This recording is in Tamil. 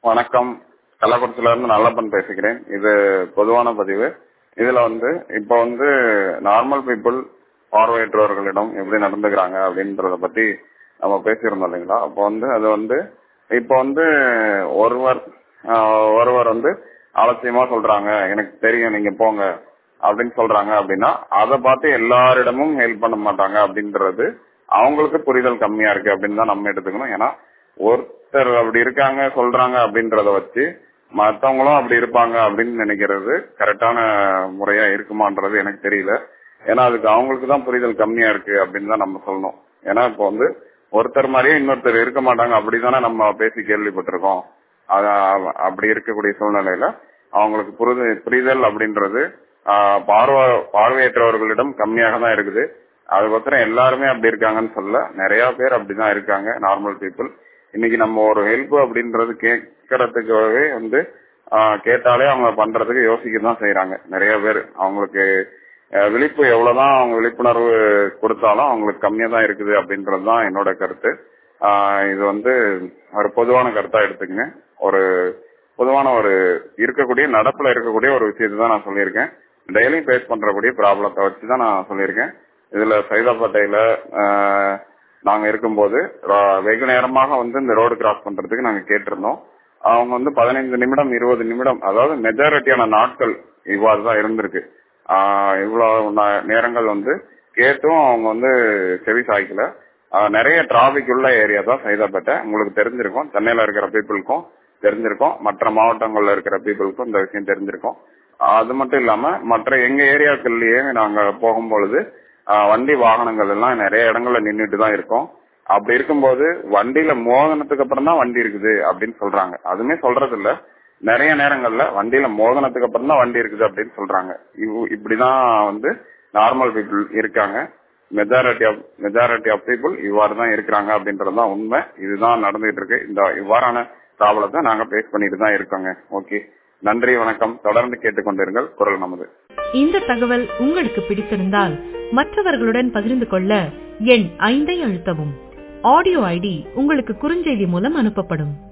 வணக்கம் கள்ளக்குறிச்சியில இருந்து நல்லப்பன் பேசுகிறேன் இது பொதுவான பதிவு இதுல வந்து இப்ப வந்து நார்மல் பீப்புள் பார்வையற்றவர்களிடம் எப்படி நடந்துக்கிறாங்க அப்படின்றத பத்தி நம்ம பேசியிருந்தோம் இல்லைங்களா அப்போ வந்து அது வந்து இப்போ வந்து ஒருவர் ஆஹ், ஒருவர் வந்து அலட்சியமா சொல்றாங்க எனக்கு தெரியும் நீங்க போங்க அப்படின்னு சொல்றாங்க அப்படின்னா அதை பார்த்து எல்லாரிடமும் ஹெல்ப் பண்ண மாட்டாங்க அப்படின்றது அவங்களுக்கு புரிதல் கம்மியா இருக்கு அப்படின்னு தான் நம்ம எடுத்துக்கணும் ஏன்னா ஒருத்தர் அப்படி இருக்காங்க சொல்றாங்க அப்படின்றத வச்சு மத்தவங்களும் அப்படி இருப்பாங்க அப்படின்னு நினைக்கிறது கரெக்டான முறையா இருக்குமான்றது எனக்கு தெரியல ஏன்னா அதுக்கு அவங்களுக்கு தான் புரிதல் கம்மியா இருக்கு அப்படின்னு தான் நம்ம சொல்லணும் ஏன்னா இப்போ வந்து ஒருத்தர் மாதிரியே இன்னொருத்தர் இருக்க மாட்டாங்க அப்படிதானே நம்ம பேசி கேள்விப்பட்டிருக்கோம் அத- அப்படி இருக்கக்கூடிய சூழ்நிலையில அவங்களுக்கு புரிது புரிதல் அப்படின்றது ஆஹ், பார்வை பார்வையற்றவர்களிடம் கம்மியாக தான் இருக்குது அதுக்கப்புறம் எல்லாருமே அப்படி இருக்காங்கன்னு சொல்ல நிறைய பேர் அப்படிதான் இருக்காங்க நார்மல் பீப்புள் இன்னைக்கு நம்ம ஒரு ஹெல்ப் அப்படின்றது கேட்கறதுக்காகவே வந்து ஆஹ், கேட்டாலே அவங்க பண்றதுக்கு யோசிக்க தான் செய்யறாங்க நிறைய பேர் அவங்களுக்கு அஹ், விழிப்பு எவ்வளவுதான் அவங்க விழிப்புணர்வு கொடுத்தாலும் அவங்களுக்கு கம்மியா தான் இருக்குது அப்படின்றது தான் என்னோட கருத்து ஆஹ், இது வந்து ஒரு பொதுவான கருத்தா எடுத்துக்கங்க ஒரு பொதுவான ஒரு இருக்கக்கூடிய நடப்புல இருக்கக்கூடிய ஒரு விஷயத்தை தான் நான் சொல்லியிருக்கேன் டெய்லியும் ஃபேஸ் பண்றக்கூடிய ப்ராப்ளத்தை வச்சு தான் நான் சொல்லியிருக்கேன் இதுல சைதாப்பேட்டையில ஆஹ், நாங்க இருக்கும்போது ரா- வெகு நேரமாக வந்து இந்த ரோடு கிராஸ் பண்றதுக்கு நாங்க கேட்டிருந்தோம் அவங்க வந்து பதினைந்து நிமிடம் இருபது நிமிடம் அதாவது மெஜாரிட்டியான நாட்கள் இவ்வாறு தான் இருந்திருக்கு ஆஹ், இவ்வளவு நா- நேரங்கள் வந்து கேட்டும் அவங்க வந்து செவி சாய்க்கல ஆஹ், நிறைய டிராபிக் உள்ள ஏரியா தான் சைதாப்பேட்டை உங்களுக்கு தெரிஞ்சிருக்கும் சென்னையில இருக்கிற பீப்புளுக்கும் தெரிஞ்சிருக்கும் மற்ற மாவட்டங்கள்ல இருக்கிற பீப்புளுக்கும் இந்த விஷயம் தெரிஞ்சிருக்கும் அது மட்டும் இல்லாம மற்ற எங்க ஏரியாக்கள்லயே நாங்க போகும்பொழுது ஆஹ், வண்டி வாகனங்கள் எல்லாம் நிறைய இடங்கள்ல நின்றுட்டு தான் இருக்கும் அப்படி இருக்கும்போது வண்டியில மோதனத்துக்கு அப்புறம் தான் வண்டி இருக்குது அப்படின்னு சொல்றாங்க அதுவுமே சொல்றது இல்ல நிறைய நேரங்கள்ல வண்டியில மோதனத்துக்கு அப்புறம் தான் வண்டி இருக்குது அப்படின்னு சொல்றாங்க இவ்- இப்படிதான் வந்து நார்மல் பீப்புள் இருக்காங்க majority of majority of people இவ்வாறு தான் இருக்கிறாங்க அப்படின்றது தான் உண்மை இதுதான் நடந்துகிட்டு இருக்கு இந்த இவ்வாறான ப்ராப்ளத்தை நாங்க பேஸ் பண்ணிட்டு தான் இருக்கோங்க ஓகே நன்றி வணக்கம் தொடர்ந்து கேட்டுக்கொண்டிருங்கள் குரல் நமது இந்த தகவல் உங்களுக்கு பிடித்திருந்தால் மற்றவர்களுடன் பகிர்ந்து கொள்ள எண் ஐந்தை அழுத்தவும் ஆடியோ ஐடி உங்களுக்கு குறுஞ்செய்தி மூலம் அனுப்பப்படும்